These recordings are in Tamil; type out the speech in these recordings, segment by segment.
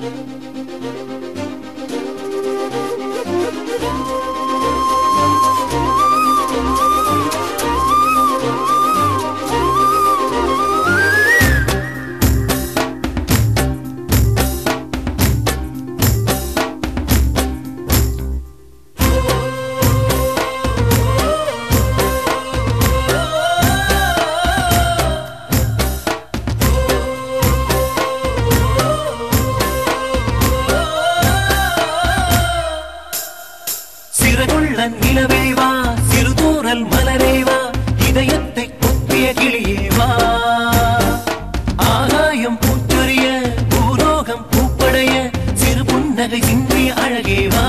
சிறகுள்ள நிலவேவா சிறுதூரல் மலரேவா இதயத்தை கொத்திய கிளியேவா ஆகாயம் பூச்சொரிய பூலோகம் பூப்படைய சிறு புன்னகை சிந்திய அழகேவா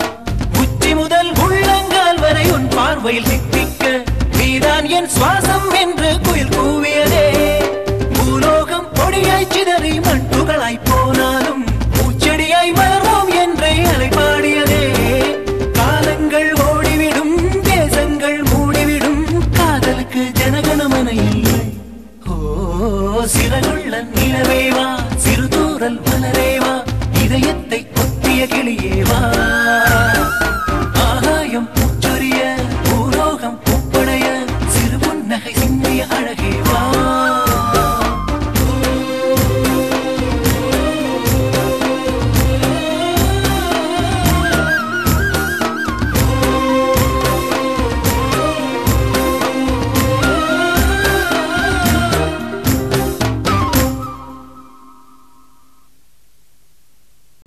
உச்சி முதல் உள்ளங்கால் வரை உன் பார்வையில் சித்திக்க நீதான் என் சுவாசம்